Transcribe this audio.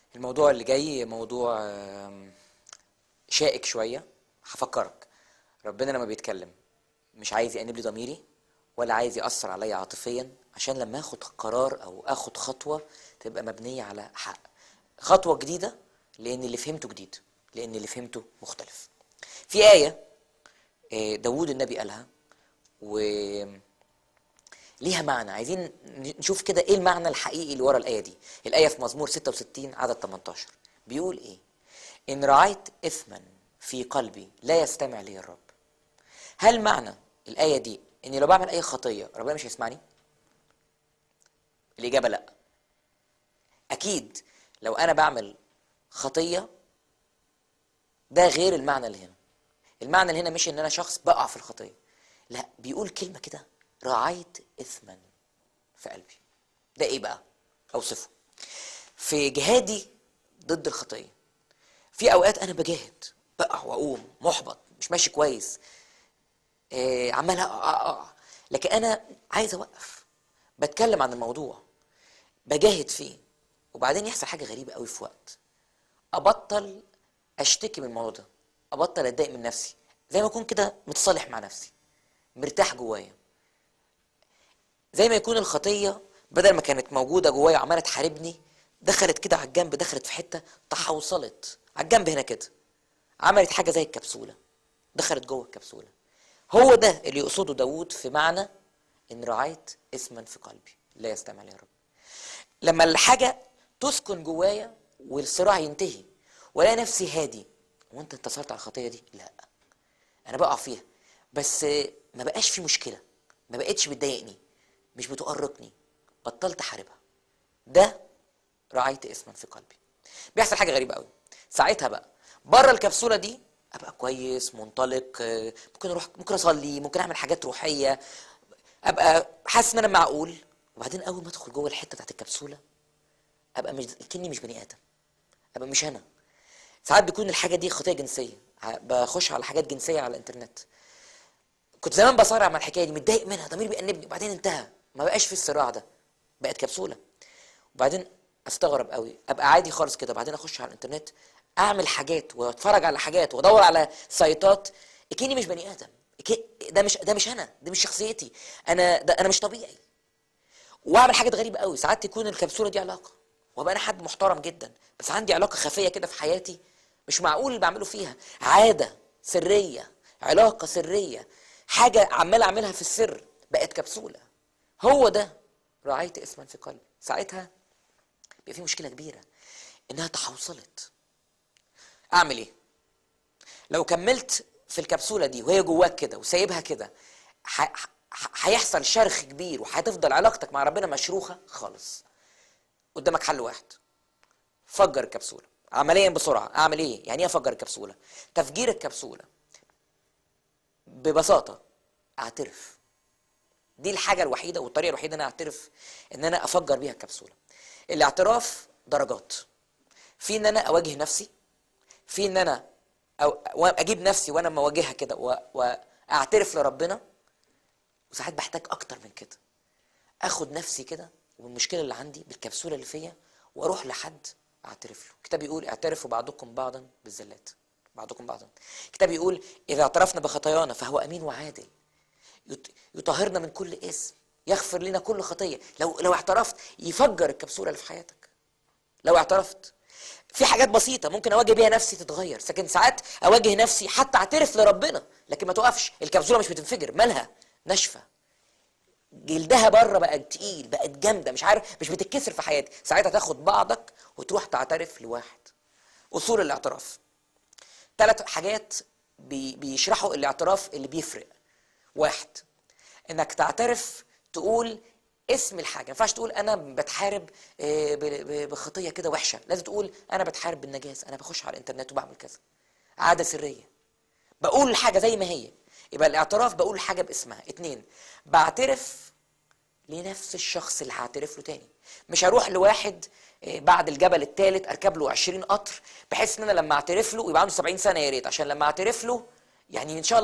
الموضوع اللي جاي موضوع آم، شائك شوية هفكرك ربنا لما بيتكلم مش عايز يأنب لي ضميري ولا عايز يأثر عليا عاطفيا عشان لما اخد قرار او اخد خطوة تبقى مبنية على حق خطوة جديدة لان اللي فهمته جديد لان اللي فهمته مختلف في آية آه، داوود النبي قالها و ليها معنى عايزين نشوف كده ايه المعنى الحقيقي اللي ورا الايه دي الايه في مزمور 66 عدد 18 بيقول ايه ان رعيت اثما في قلبي لا يستمع لي الرب هل معنى الايه دي اني لو بعمل اي خطيه ربنا مش هيسمعني الاجابه لا اكيد لو انا بعمل خطيه ده غير المعنى اللي هنا المعنى اللي هنا مش ان انا شخص بقع في الخطيه لا بيقول كلمه كده رعيت اثما في قلبي ده ايه بقى اوصفه في جهادي ضد الخطيه في اوقات انا بجاهد بقع واقوم محبط مش ماشي كويس آه عمال اقع اقع لكن انا عايز اوقف بتكلم عن الموضوع بجاهد فيه وبعدين يحصل حاجه غريبه قوي في وقت ابطل اشتكي من الموضوع ده ابطل اتضايق من نفسي زي ما اكون كده متصالح مع نفسي مرتاح جوايا زي ما يكون الخطيه بدل ما كانت موجوده جوايا وعماله تحاربني دخلت كده على الجنب دخلت في حته تحوصلت على الجنب هنا كده عملت حاجه زي الكبسوله دخلت جوه الكبسوله هو ده اللي يقصده داوود في معنى ان رعيت اسما في قلبي لا يستمع لي يا رب لما الحاجه تسكن جوايا والصراع ينتهي والاقي نفسي هادي وانت انتصرت على الخطيه دي لا انا بقع فيها بس ما بقاش في مشكله ما بقتش بتضايقني مش بتؤرقني بطلت احاربها ده رعيت اسما في قلبي بيحصل حاجه غريبه قوي ساعتها بقى بره الكبسوله دي ابقى كويس منطلق آه، ممكن اروح ممكن اصلي ممكن اعمل حاجات روحيه ابقى حاسس ان انا معقول وبعدين اول ما ادخل جوه الحته بتاعت الكبسوله ابقى مش كني مش بني ادم ابقى مش انا ساعات بيكون الحاجه دي خطيه جنسيه ع- بخش على حاجات جنسيه على الانترنت كنت زمان بصارع مع الحكايه دي متضايق منها ضميري بيأنبني وبعدين انتهى ما بقاش في الصراع ده بقت كبسوله وبعدين استغرب قوي ابقى عادي خالص كده بعدين اخش على الانترنت اعمل حاجات واتفرج على حاجات وادور على سايتات كاني مش بني ادم إكي- ده مش ده مش انا ده مش شخصيتي انا ده انا مش طبيعي واعمل حاجات غريبه قوي ساعات تكون الكبسوله دي علاقه وابقى انا حد محترم جدا بس عندي علاقه خفيه كده في حياتي مش معقول اللي بعمله فيها عاده سريه علاقه سريه حاجه عمال اعملها في السر بقت كبسوله هو ده رعيت اسما في قلبي ساعتها بيبقى في مشكله كبيره انها تحوصلت اعمل ايه لو كملت في الكبسوله دي وهي جواك كده وسايبها كده ح- ح- هيحصل شرخ كبير وهتفضل علاقتك مع ربنا مشروخه خالص قدامك حل واحد فجر الكبسوله عمليا بسرعه اعمل ايه يعني ايه افجر الكبسوله تفجير الكبسوله ببساطه اعترف دي الحاجه الوحيده والطريقه الوحيده ان انا اعترف ان انا افجر بيها الكبسوله الاعتراف درجات في ان انا اواجه نفسي في ان انا أو اجيب نفسي وانا مواجهها كده و- واعترف لربنا وساعات بحتاج اكتر من كده اخد نفسي كده والمشكله اللي عندي بالكبسوله اللي فيا واروح لحد اعترف له الكتاب يقول اعترفوا بعضكم بعضا بالزلات بعضكم بعضا الكتاب يقول اذا اعترفنا بخطايانا فهو امين وعادل يط- يطهرنا من كل اسم يغفر لنا كل خطيه لو لو اعترفت يفجر الكبسوله اللي في حياتك لو اعترفت في حاجات بسيطة ممكن أواجه بيها نفسي تتغير لكن ساعات أواجه نفسي حتى أعترف لربنا لكن ما توقفش الكبسولة مش بتنفجر مالها ناشفة جلدها بره بقت تقيل بقت جامدة مش عارف مش بتتكسر في حياتي ساعتها تاخد بعضك وتروح تعترف لواحد أصول الاعتراف ثلاث حاجات بي بيشرحوا الاعتراف اللي بيفرق واحد انك تعترف تقول اسم الحاجه ما ينفعش تقول انا بتحارب آه، ب- ب- بخطيه كده وحشه لازم تقول انا بتحارب بالنجاسه انا بخش على الانترنت وبعمل كذا عاده سريه بقول الحاجه زي ما هي يبقى الاعتراف بقول الحاجه باسمها اتنين بعترف لنفس الشخص اللي هعترف له تاني مش هروح لواحد آه، بعد الجبل الثالث اركب له 20 قطر بحيث ان انا لما اعترف له يبقى عنده 70 سنه يا ريت عشان لما اعترف له يعني ان شاء الله